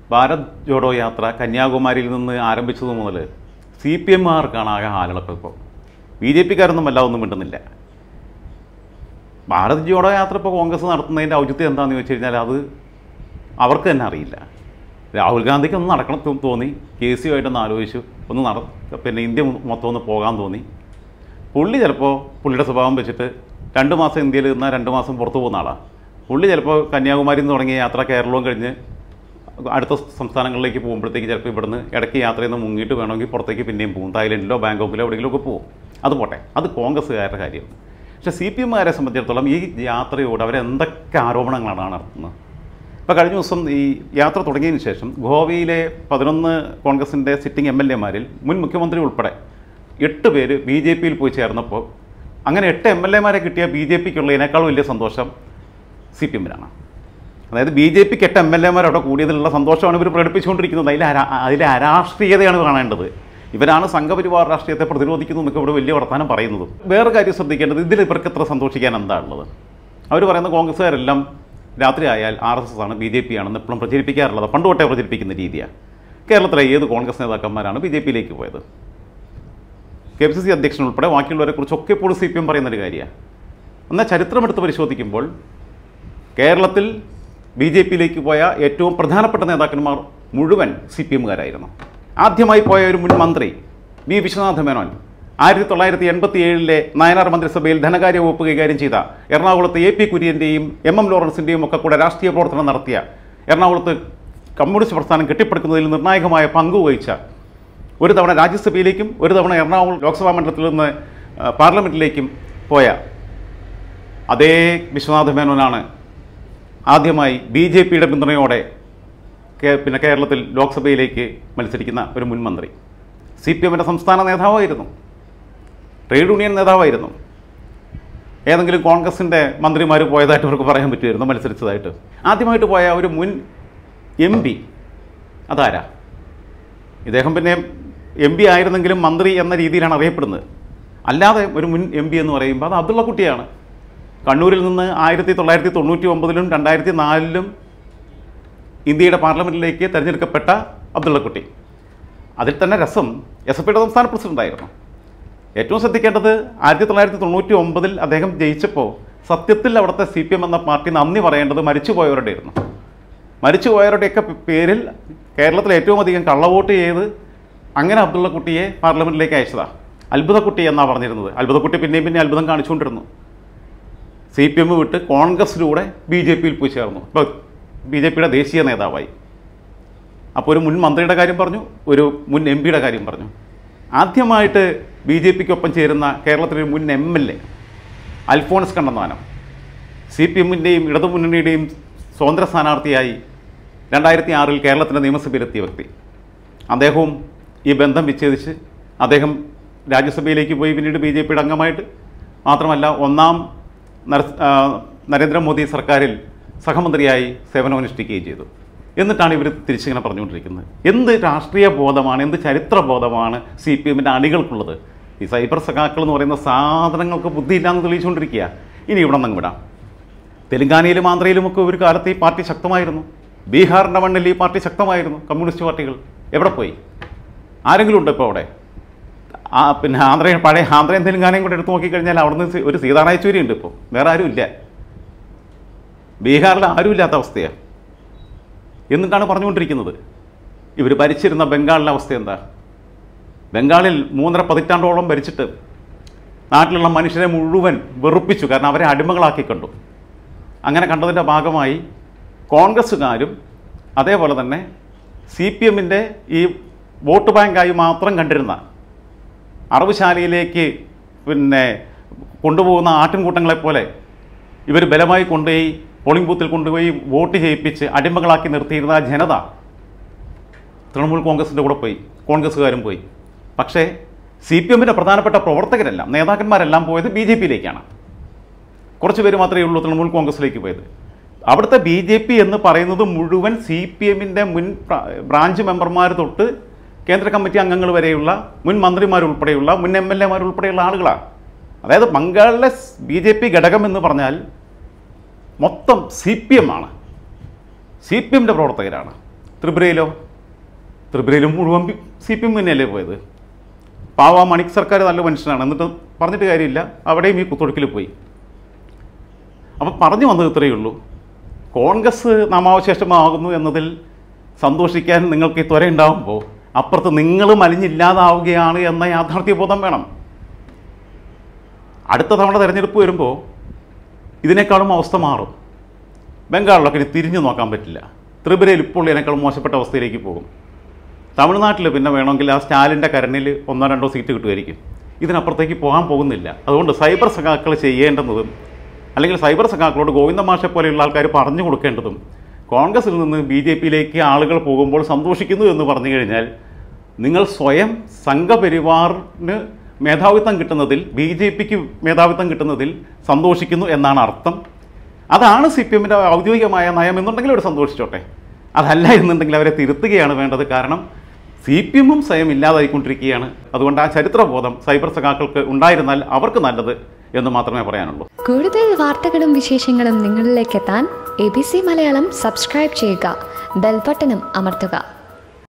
ഭാരത് ജോഡോ യാത്ര കന്യാകുമാരിയിൽ നിന്ന് ആരംഭിച്ചത് മുതൽ സി പി എമ്മുകാർക്കാണ് ആകെ ഹാലളക്കം ഇപ്പോൾ ബി ജെ പിക്കാരൊന്നും വല്ല ഒന്നും മിണ്ടുന്നില്ല ഭാരത് ജോഡോ യാത്ര ഇപ്പോൾ കോൺഗ്രസ് നടത്തുന്നതിൻ്റെ ഔചിത്യം എന്താണെന്ന് ചോദിച്ചു കഴിഞ്ഞാൽ അത് അവർക്ക് തന്നെ അറിയില്ല രാഹുൽ ഗാന്ധിക്ക് ഒന്ന് നടക്കണം എന്ന് തോന്നി കെ സി ആയിട്ടൊന്ന് ആലോചിച്ചു ഒന്ന് നട പിന്നെ ഇന്ത്യ മൊത്തം ഒന്ന് പോകാൻ തോന്നി പുള്ളി ചിലപ്പോൾ പുള്ളിയുടെ സ്വഭാവം വെച്ചിട്ട് രണ്ട് മാസം ഇന്ത്യയിൽ നിന്നാൽ രണ്ട് മാസം പുറത്തു പോകുന്ന ആളാണ് പുള്ളി ചിലപ്പോൾ കന്യാകുമാരിയിൽ നിന്ന് തുടങ്ങിയ യാത്ര കേരളവും കഴിഞ്ഞ് അടുത്ത സംസ്ഥാനങ്ങളിലേക്ക് പോകുമ്പോഴത്തേക്ക് ചിലപ്പോൾ ഇവിടുന്ന് ഇടയ്ക്ക് യാത്രയിൽ നിന്ന് മുങ്ങിയിട്ട് വേണമെങ്കിൽ പുറത്തേക്ക് പിന്നെയും പോകും തായ്ലൻഡിലോ ബാങ്കോക്കിലോ എവിടെയെങ്കിലും ഒക്കെ പോകും അത് പോട്ടെ അത് കോൺഗ്രസ്സുകാരുടെ കാര്യം പക്ഷേ സി പി എമ്മുകാരെ സംബന്ധിച്ചിടത്തോളം ഈ യാത്രയോട് അവരെന്തൊക്കെ ആരോപണങ്ങളാണ് നടത്തുന്നത് ഇപ്പോൾ കഴിഞ്ഞ ദിവസം ഈ യാത്ര തുടങ്ങിയതിന് ശേഷം ഗോവയിലെ പതിനൊന്ന് കോൺഗ്രസിൻ്റെ സിറ്റിംഗ് എം എൽ എമാരിൽ മുൻ മുഖ്യമന്ത്രി ഉൾപ്പെടെ എട്ട് പേര് ബി ജെ പിയിൽ പോയി ചേർന്നപ്പോൾ അങ്ങനെ എട്ട് എം എൽ എമാരെ കിട്ടിയ ബി ജെ പിക്കുള്ളതിനേക്കാൾ വലിയ സന്തോഷം സി പി എമ്മിനാണ് അതായത് ബി ജെ പിക്ക് എട്ട് എം എൽ എമാർ അവിടെ കൂടിയതിലുള്ള സന്തോഷമാണ് ഇവർ പ്രകടിപ്പിച്ചുകൊണ്ടിരിക്കുന്നത് അതിൽ അരാ അതിലെ അരാഷ്ട്രീയതയാണ് കാണേണ്ടത് ഇവരാണ് സംഘപരിവാർ രാഷ്ട്രീയത്തെ പ്രതിരോധിക്കുന്നു എന്നൊക്കെ ഇവിടെ വലിയ വർത്തമാനം പറയുന്നത് വേറെ കാര്യം ശ്രദ്ധിക്കേണ്ടത് ഇതിൽ ഇവർക്ക് എത്ര സന്തോഷിക്കാൻ എന്താ ഉള്ളത് അവർ പറയുന്ന കോൺഗ്രസ്സുകാരെല്ലാം രാത്രി ആയാൽ ആർ എസ് എസ് ആണ് ബി ജെ പി ആണെന്ന് എപ്പോഴും പ്രചരിപ്പിക്കാറുള്ളത് പണ്ട് തൊട്ടേ പ്രചരിപ്പിക്കുന്ന രീതിയാണ് കേരളത്തിലെ ഏത് കോൺഗ്രസ് നേതാക്കന്മാരാണ് ബി ജെ പിയിലേക്ക് പോയത് കെ പി സി സി അധ്യക്ഷൻ ഉൾപ്പെടെ ബാക്കിയുള്ളവരെ കുറിച്ചൊക്കെ എപ്പോഴും സി പി എം പറയുന്നൊരു കാര്യമാണ് എന്നാൽ ചരിത്രമെടുത്ത് പരിശോധിക്കുമ്പോൾ കേരളത്തിൽ ബി ജെ പിയിലേക്ക് പോയ ഏറ്റവും പ്രധാനപ്പെട്ട നേതാക്കന്മാർ മുഴുവൻ സി പി എമ്മുകാരായിരുന്നു ആദ്യമായി പോയ ഒരു മുൻ മന്ത്രി വി വിശ്വനാഥ മേനോൻ ആയിരത്തി തൊള്ളായിരത്തി എൺപത്തി ഏഴിലെ നയനാർ മന്ത്രിസഭയിൽ ധനകാര്യ വകുപ്പ് കൈകാര്യം ചെയ്ത എറണാകുളത്ത് എ പി കുര്യൻ്റെയും എം എം ലോറൻസിൻ്റെയും ഒക്കെ കൂടെ രാഷ്ട്രീയ പ്രവർത്തനം നടത്തിയ എറണാകുളത്ത് കമ്മ്യൂണിസ്റ്റ് പ്രസ്ഥാനം കെട്ടിപ്പടുക്കുന്നതിൽ നിർണായകമായ പങ്ക് വഹിച്ച ഒരു തവണ രാജ്യസഭയിലേക്കും ഒരു തവണ എറണാകുളം ലോക്സഭാ മണ്ഡലത്തിൽ നിന്ന് ആ, പാർലമെൻറ്റിലേക്കും പോയ അതേ വിശ്വനാഥ മേനോനാണ് ആദ്യമായി ബി ജെ പിയുടെ പിന്തുണയോടെ കേ- പിന്നെ കേരളത്തിൽ ലോക്സഭയിലേക്ക് മത്സരിക്കുന്ന ഒരു മുൻ മന്ത്രി സി പി എമ്മിൻ്റെ സംസ്ഥാന നേതാവായിരുന്നു ട്രേഡ് യൂണിയൻ നേതാവായിരുന്നു ഏതെങ്കിലും കോൺഗ്രസിൻ്റെ മന്ത്രിമാർ പോയതായിട്ട് അവർക്ക് പറയാൻ പറ്റുമായിരുന്നു മത്സരിച്ചതായിട്ട് ആദ്യമായിട്ട് പോയ ഒരു മുൻ എം പി അതാരാ ഇദ്ദേഹം പിന്നെ എം പി ആയിരുന്നെങ്കിലും മന്ത്രി എന്ന രീതിയിലാണ് അറിയപ്പെടുന്നത് അല്ലാതെ ഒരു മുൻ എം പി എന്ന് പറയുമ്പോൾ അത് അബ്ദുള്ള കുട്ടിയാണ് കണ്ണൂരിൽ നിന്ന് ആയിരത്തി തൊള്ളായിരത്തി തൊണ്ണൂറ്റി ഒമ്പതിലും രണ്ടായിരത്തി നാലിലും ഇന്ത്യയുടെ പാർലമെൻറ്റിലേക്ക് തിരഞ്ഞെടുക്കപ്പെട്ട അബ്ദുള്ളക്കുട്ടി അതിൽ തന്നെ രസം എസ് എഫ് ഐയുടെ സംസ്ഥാന പ്രസിഡൻ്റായിരുന്നു ഏറ്റവും ശ്രദ്ധിക്കേണ്ടത് ആയിരത്തി തൊള്ളായിരത്തി തൊണ്ണൂറ്റി ഒമ്പതിൽ അദ്ദേഹം ജയിച്ചപ്പോൾ സത്യത്തിൽ അവിടുത്തെ സി പി എം എന്ന പാർട്ടി നന്ദി പറയേണ്ടത് മരിച്ചുപോയവരുടെ ആയിരുന്നു മരിച്ചുപോയവരുടെയൊക്കെ പേരിൽ കേരളത്തിൽ ഏറ്റവും അധികം കള്ളവോട്ട് ചെയ്ത് അങ്ങനെ അബ്ദുള്ള കുട്ടിയെ പാർലമെൻറ്റിലേക്ക് അയച്ചതാണ് അത്ഭുതക്കുട്ടി എന്നാണ് പറഞ്ഞിരുന്നത് അത്ഭുതക്കുട്ടി പിന്നെയും പിന്നെ അത്ഭുതം കാണിച്ചുകൊണ്ടിരുന്നു സി പി എം വിട്ട് കോൺഗ്രസിലൂടെ ബി ജെ പിയിൽ പോയി ചേർന്നു ഇപ്പോൾ ബി ജെ പിയുടെ ദേശീയ നേതാവായി അപ്പോൾ ഒരു മുൻ മന്ത്രിയുടെ കാര്യം പറഞ്ഞു ഒരു മുൻ എം പിയുടെ കാര്യം പറഞ്ഞു ആദ്യമായിട്ട് ബി ജെ പിക്കൊപ്പം ചേരുന്ന കേരളത്തിലെ ഒരു മുൻ M L A Alphonse Kannanthanam C P എമ്മിൻ്റെയും ഇടതുമുന്നണിയുടെയും സ്വതന്ത്ര സ്ഥാനാർത്ഥിയായി രണ്ടായിരത്തി ആറിൽ കേരളത്തിൻ്റെ നിയമസഭയിലെത്തിയ വ്യക്തി അദ്ദേഹവും ഈ ബന്ധം വിച്ഛേദിച്ച് അദ്ദേഹം രാജ്യസഭയിലേക്ക് പോയി പിന്നീട് ബി ജെ പിയുടെ അംഗമായിട്ട് മാത്രമല്ല ഒന്നാം നര ആ, നരേന്ദ്രമോദി സർക്കാരിൽ സഹമന്ത്രിയായി സേവനമനുഷ്ഠിക്കുകയും ചെയ്തു എന്നിട്ടാണ് ഇവർ തിരിച്ചിങ്ങനെ പറഞ്ഞുകൊണ്ടിരിക്കുന്നത് എന്ത് രാഷ്ട്രീയ ബോധമാണ് എന്ത് ചരിത്ര ബോധമാണ് സി പി എമ്മിൻ്റെ അണികൾക്കുള്ളത് ഈ സൈബർ സഖാക്കൾ എന്ന് പറയുന്ന സാധനങ്ങൾക്ക് ബുദ്ധിയില്ലാന്ന് തെളിയിച്ചുകൊണ്ടിരിക്കുക ഇനി ഇവിടെ നിന്ന് വിടാം തെലങ്കാനയിലും ആന്ധ്രയിലുമൊക്കെ ഒരു കാലത്ത് ഈ പാർട്ടി ശക്തമായിരുന്നു ബീഹാറിൻ്റെ മണ്ണിൽ ഈ പാർട്ടി ശക്തമായിരുന്നു കമ്മ്യൂണിസ്റ്റ് പാർട്ടികൾ എവിടെ പോയി ആരെങ്കിലും ഉണ്ടോ ഇപ്പോൾ അവിടെ ആ പിന്നെ ആന്ധ്രയും പഴയ ആന്ധ്രയും തെലങ്കാനയും കൂടെ എടുത്ത് നോക്കിക്കഴിഞ്ഞാൽ അവിടുന്ന് സി- ഒരു സീതാറായ യെച്ചൂരി ഉണ്ട് ഇപ്പോൾ വേറെ ആരും ഇല്ല ബീഹാറിൽ ആരും ഇല്ലാത്ത അവസ്ഥയാണ് എന്നിട്ടാണ് പറഞ്ഞുകൊണ്ടിരിക്കുന്നത് ഇവർ ഭരിച്ചിരുന്ന ബംഗാളിലെ അവസ്ഥ എന്താ ബംഗാളിൽ മൂന്നര പതിറ്റാണ്ടോളം ഭരിച്ചിട്ട് നാട്ടിലുള്ള മനുഷ്യരെ മുഴുവൻ വെറുപ്പിച്ചു കാരണം അവരെ അടിമകളാക്കി കണ്ടു അങ്ങനെ കണ്ടതിൻ്റെ ഭാഗമായി കോൺഗ്രസ്സുകാരും അതേപോലെ തന്നെ സി പി എമ്മിൻ്റെ ഈ വോട്ട് ബാങ്കായി മാത്രം കണ്ടിരുന്ന അറവുശാലയിലേക്ക് പിന്നെ കൊണ്ടുപോകുന്ന ആട്ടിൻകൂട്ടങ്ങളെപ്പോലെ ഇവർ ബലമായി കൊണ്ടുപോയി പോളിംഗ് ബൂത്തിൽ കൊണ്ടുപോയി വോട്ട് ചെയ്യിപ്പിച്ച് അടിമകളാക്കി നിർത്തിയിരുന്ന ആ ജനത തൃണമൂൽ കോൺഗ്രസിൻ്റെ കൂടെ പോയി കോൺഗ്രസ്സുകാരും പോയി പക്ഷേ സി പി എമ്മിൻ്റെ പ്രധാനപ്പെട്ട പ്രവർത്തകരെല്ലാം നേതാക്കന്മാരെല്ലാം പോയത് ബി ജെ പിയിലേക്കാണ് കുറച്ച് പേര് മാത്രമേ ഉള്ളൂ തൃണമൂൽ കോൺഗ്രസിലേക്ക് പോയത് അവിടുത്തെ ബി ജെ പി എന്ന് പറയുന്നത് മുഴുവൻ സി പി എമ്മിൻ്റെ മുൻ പ്ര- ബ്രാഞ്ച് മെമ്പർമാർ തൊട്ട് കേന്ദ്ര കമ്മിറ്റി അംഗങ്ങൾ വരെയുള്ള മുൻ മന്ത്രിമാരുൾപ്പെടെയുള്ള മുൻ എം എൽ എമാർ ഉൾപ്പെടെയുള്ള ആളുകളാണ് അതായത് ബംഗാളിലെ ബി ജെ പി ഘടകം എന്ന് പറഞ്ഞാൽ മൊത്തം സി പി എം ആണ് സി പി എമ്മിൻ്റെ പ്രവർത്തകരാണ് ത്രിപുരയിലോ ത്രിപുരയിലും മുഴുവൻ സി പി എം തന്നെയല്ലേ പോയത് പാവ മണിക് സർക്കാർ നല്ല മനുഷ്യനാണ് എന്നിട്ട് പറഞ്ഞിട്ട് കാര്യമില്ല അവിടെയും ഈ കുത്തൊടുക്കിൽ പോയി അപ്പോൾ പറഞ്ഞു വന്നത് ഇത്രയേ ഉള്ളൂ കോൺഗ്രസ് നാമാവശേഷമാകുന്നു എന്നതിൽ സന്തോഷിക്കാൻ നിങ്ങൾക്ക് ഈ ത്വര ഉണ്ടാകുമ്പോൾ അപ്പുറത്ത് നിങ്ങൾ മലിഞ്ഞില്ലാതാവുകയാണ് എന്ന യാഥാർത്ഥ്യബോധം വേണം അടുത്ത തവണ തിരഞ്ഞെടുപ്പ് വരുമ്പോൾ ഇതിനേക്കാളും അവസ്ഥ മാറും ബംഗാളിലൊക്കെ ഇനി തിരിഞ്ഞു നോക്കാൻ പറ്റില്ല ത്രിപുരയിൽ ഇപ്പോൾ ഇതിനേക്കാളും മോശപ്പെട്ട അവസ്ഥയിലേക്ക് പോകും തമിഴ്നാട്ടിൽ പിന്നെ വേണമെങ്കിൽ ആ സ്റ്റാലിൻ്റെ കരണിൽ ഒന്നോ രണ്ടോ സീറ്റ് കിട്ടുമായിരിക്കും ഇതിനപ്പുറത്തേക്ക് പോകാൻ പോകുന്നില്ല അതുകൊണ്ട് സൈബർ സഖാക്കൾ ചെയ്യേണ്ടുന്നതും അല്ലെങ്കിൽ സൈബർ സഖാക്കളോട് ഗോവിന്ദ മാഷെ പോലെയുള്ള ആൾക്കാർ പറഞ്ഞു കൊടുക്കേണ്ടതും കോൺഗ്രസിൽ നിന്ന് ബി ജെ പിയിലേക്ക് ആളുകൾ പോകുമ്പോൾ സന്തോഷിക്കുന്നു എന്ന് പറഞ്ഞു കഴിഞ്ഞാൽ നിങ്ങൾ സ്വയം സംഘപരിവാറിന് മേധാവിത്വം കിട്ടുന്നതിൽ ബി ജെ പിക്ക് മേധാവിത്വം കിട്ടുന്നതിൽ സന്തോഷിക്കുന്നു എന്നാണ് അർത്ഥം അതാണ് സി പി എമ്മിൻ്റെ ഔദ്യോഗികമായ നയം എന്നുണ്ടെങ്കിൽ അവർ സന്തോഷിച്ചോട്ടെ അതല്ല എന്നുണ്ടെങ്കിൽ അവരെ തിരുത്തുകയാണ് വേണ്ടത് കാരണം സി പി എമ്മും സ്വയം ഇല്ലാതായിക്കൊണ്ടിരിക്കുകയാണ് അതുകൊണ്ട് ആ ചരിത്രബോധം സൈബർ സഖാക്കൾക്ക് ഉണ്ടായിരുന്നാൽ അവർക്ക് നല്ലത് എന്ന് മാത്രമേ പറയാനുള്ളൂ കൂടുതൽ വാർത്തകളും വിശേഷങ്ങളും നിങ്ങളിലേക്ക് എത്താൻ A B C Malayalam subscribe ചെയ്യുക ബെൽബട്ടനും അമർത്തുക